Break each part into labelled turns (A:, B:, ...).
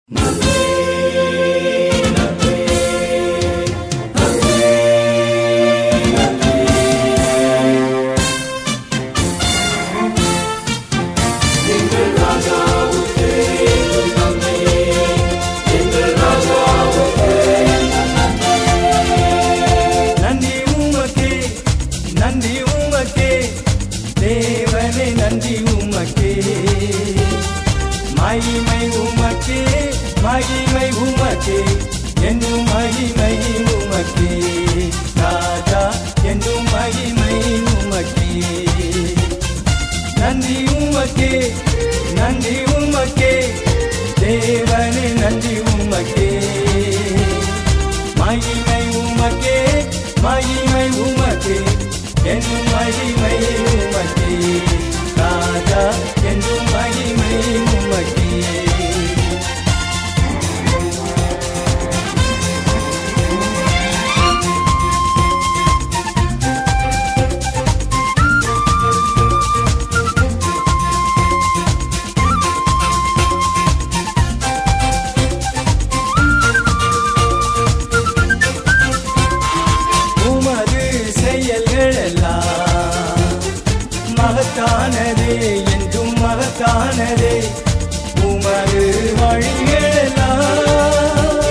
A: நன்றி உமக்கே நன்றி உமக்கே தேவனே நன்றி உமக்கே மகிமை உமக்கே மகிமை உமக்கே என்னும் மகிமை உமக்கே ராஜா என்னும் மகிமை உமக்கே நன்றி உமக்கே நன்றி உமக்கே தேவனே நன்றி உமக்கே மகிமை உமக்கே மகிமை உமக்கே என்னும் மகிமை உமக்கே ராஜா என்னும் மகிமை உமக்கே உமது செயல்களெல்லாம் மகத்தானதே என்றும் மகத்தானதே உமது வழிகளெல்லாம்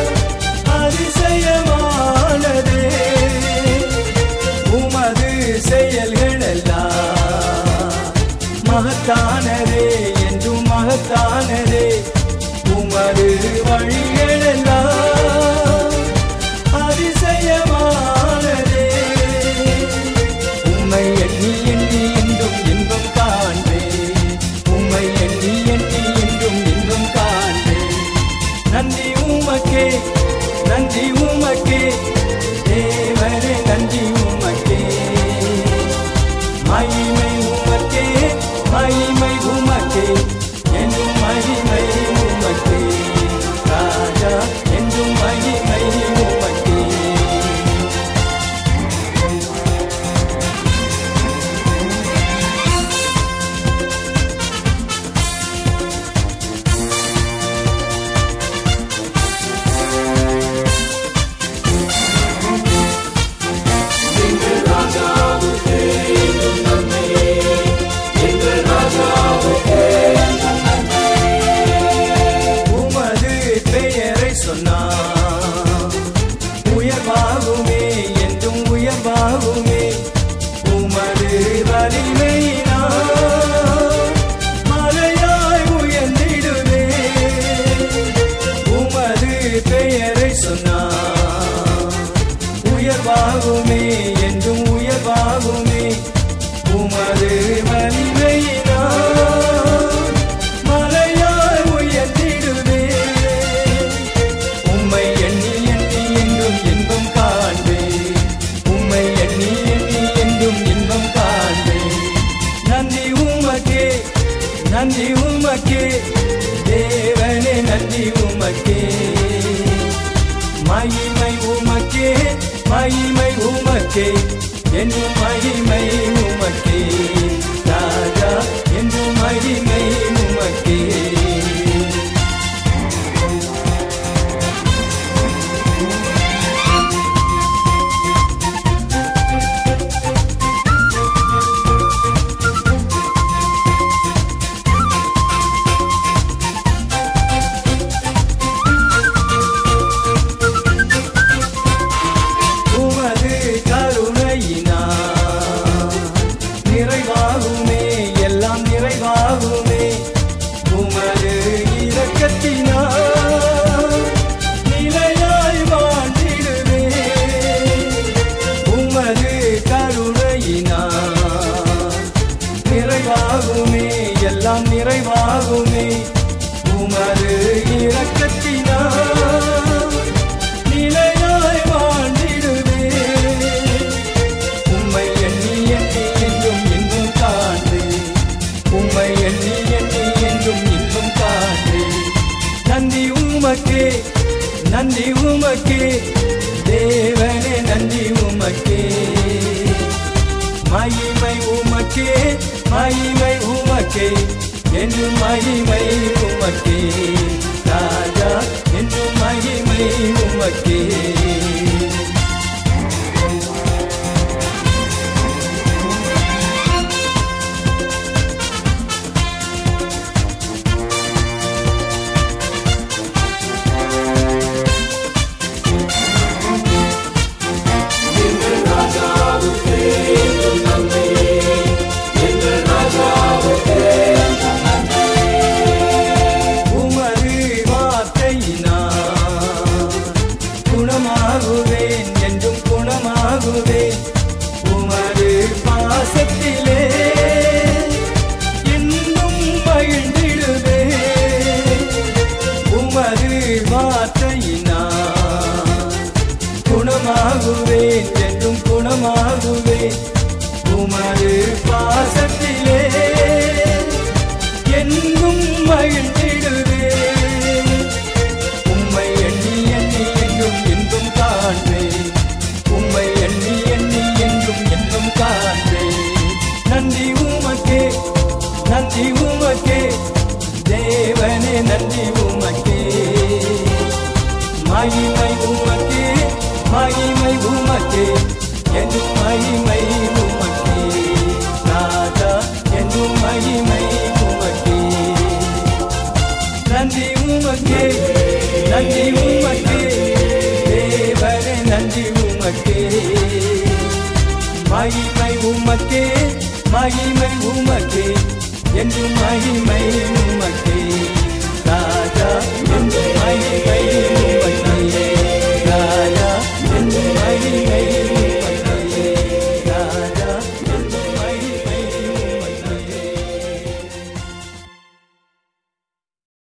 A: அதிசயமானதே உமது செயல்களெல்லாம் மகத்தானதே என்றும் மகத்தானதே உமது வழிகளெல்லாம் அதிசயமானதே உம்மை எண்ணி எண்ணி என்றும் இன்பம் காண்பே உம்மை எண்ணி எண்ணி என்றும் இன்பம் காண்பே நன்றி உமக்கே நன்றி உமக்கே தேவரே நன்றி உமக்கே மகிமை உமக்கே மகிமை உமக்கே என்றும் மகிமை உமக்கே ராஜா என்றும் மகிமை உமக்கே உமது பெயரை சொன்னார் உயர்வாகுமே என்றும் உயர்வாகுமே உமது வலிமையினால் மலையாய் உயர்ந்திடுவே உமது பெயரை சொன்னார் உயர்வாகுமே என்றும் உயர்வாகுமே உமது வலிமையினால் மலையாய் உயர்ந்திடுவே உம்மை எண்ணி எண்ணி என்றும் இன்பம் காண்பே உம்மை எண்ணி எண்ணி என்றும் இன்பம் காண்பே நன்றி உமக்கே நன்றி உமக்கே தேவனே நன்றி உமக்கே மகிமை உமக்கே மகிமை உமக்கே என்னும் மகிமை உமக்கே ராஜா என்னும் மகிமை உமக்கே உமது கருணையினா நிறைவாகுமே எல்லாம் நிறைவாகுமே உமது இரக்கத்தினா நிலையாய் வாழ்ந்திடுவே உமது கருணையினா நிறைவாகுமே எல்லாம் நிறைவாகுமே உமது இரக்கத்தினா நிலையாய் வாழ்ந்திடுவே உம்மை எண்ணி எண்ணி என்றும் இன்பம் காண்பே உம்மை எண்ணி எண்ணி என்றும் இன்பம் காண்பே நன்றி உமக்கே நன்றி உமக்கே தேவனே நன்றி உமக்கே மகிமை உமக்கே மகிமை உமக்கே என்று மகிமை உமக்கே ராஜா உமக்கே உமது வார்த்தையினால் குணமாகுவேன் என்றும் குணமாகுவேன் உமது பாசத்திலே இன்னும் மகிழ்ந்திடுவே உமது வார்த்தையினால் குணமாகுவேன் என்றும் குணமாகுவேன் உமது பாசத்திலே என்னும் மகிழ்ந்திடுவே உம்மை எண்ணி எண்ணி என்றும் இன்பம் காண்பேன் உம்மை எண்ணி எண்ணி என்றும் இன்பம் காண்பேன் நன்றி உமக்கே நன்றி உமக்கே தேவனே நன்றி உமக்கே மகிமை உமக்கே மகிமை உமக்கே என்றும் மகிமை உமக்கே ராஜா என்றும் மகிமை உமக்கே நன்றி உமக்கே நன்றி உமக்கே தேவனே நன்றி உமக்கே மகிமை உமக்கே மகிமை உமக்கே என்றும் மகிமை உமக்கே